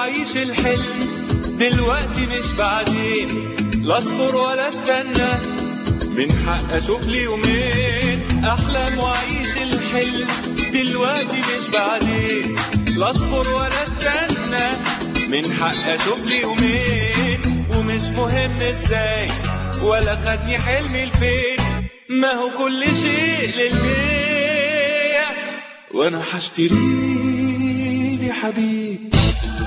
واعيش الحلم دلوقتي مش بعدين لا اصبر ولا استنى من حق اشوف لي يومين احلم واعيش الحلم دلوقتي مش بعدين لا اصبر ولا استنى من حق اشوف لي يومين ومش مهم ازاي ولا خدني حلمي لفين ما هو كل شيء للبيع وانا هشتري لي حبيب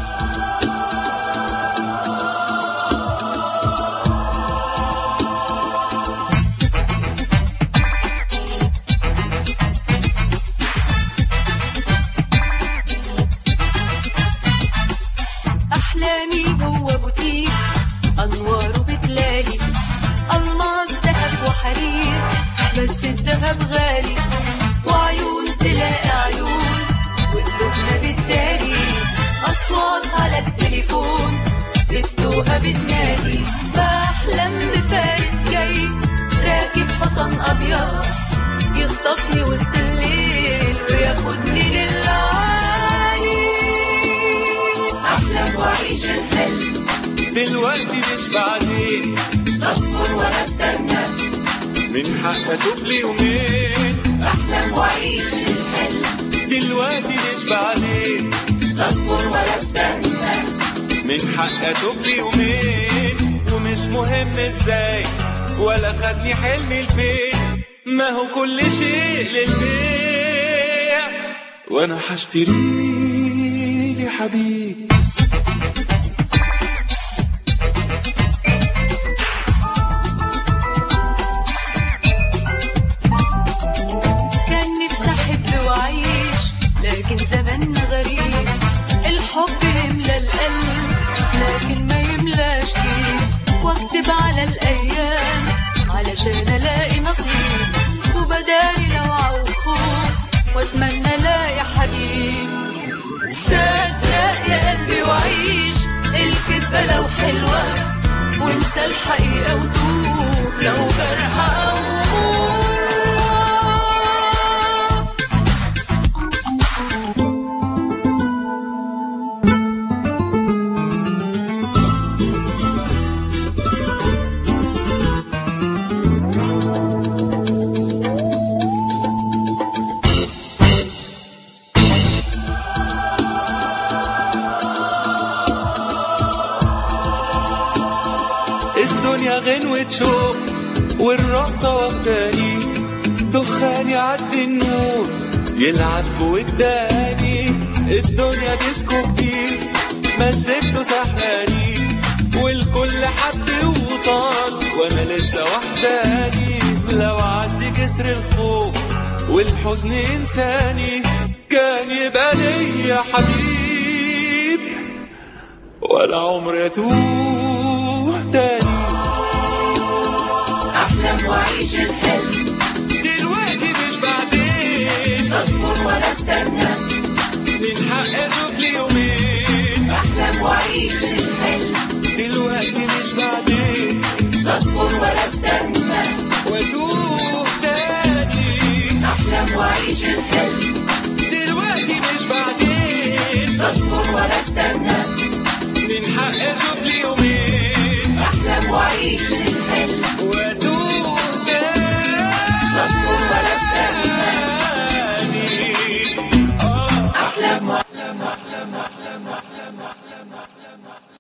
أحلامي جوه بوتيك أنواره بتلالي ألماس دهب وحرير بس الدهب غالي وعيون تلاقي عيون وقلوبنا بتداري أصوات على التليفون التوهة بتنادي بحلم بفارس جاي راكب حصان أبيض يخطفني وسط الليل وياخدني للعالي أحلم وأعيش الحلم دلوقتي مش بعدين لا أصبر ولا استنى من حق اشوف لي يومين أحلم وأعيش الحلم دلوقتي مش بعدين لا أصبر ولا استنى من حق اشوف لي يومين ومش مهم ازاي ولا خدني حلمي لفين ما هو كل شيء للبيع وانا هشتري لي حبيب كان نفسي أحب وأعيش لكن زماننا غريب الحب يملى القلب لكن ما يملاش جيب واكتب على الأيام علشان ألاقي نصيب وبداري لوعة وخوف وأتمنى ألاقي حبيب صدق يا قلبي وعيش الكذبة لو حلوة وانسى الحقيقة وتوب لو جرح أو غربة. الدنيا غنوة شوق والرقصة واخداني دخان يعدي النور يلعب في وداني الدنيا ديسكو كتير مسكته سحراني والكل حب وطال وانا لسه وحداني لو عدي جسر الخوف والحزن انساني كان يبقى ليا حبيب ولا عمر يتوه تاني أحلم وأعيش الحلم دلوقتي مش بعدين أصبر ولا استنى من حق اشوف لي يومين أحلم وأعيش الحلم دلوقتي مش بعدين أصبر ولا استنى واتوه تاني أحلم وأعيش الحلم دلوقتي مش بعدين أصبر ولا استنى من حق اشوف لي يومين أحلم وأعيش الحلم واتوه تاني أصبر ولا استنى آه أحلم وأحلم وأحلم وأحلم وأحلم وأحلم وأحلم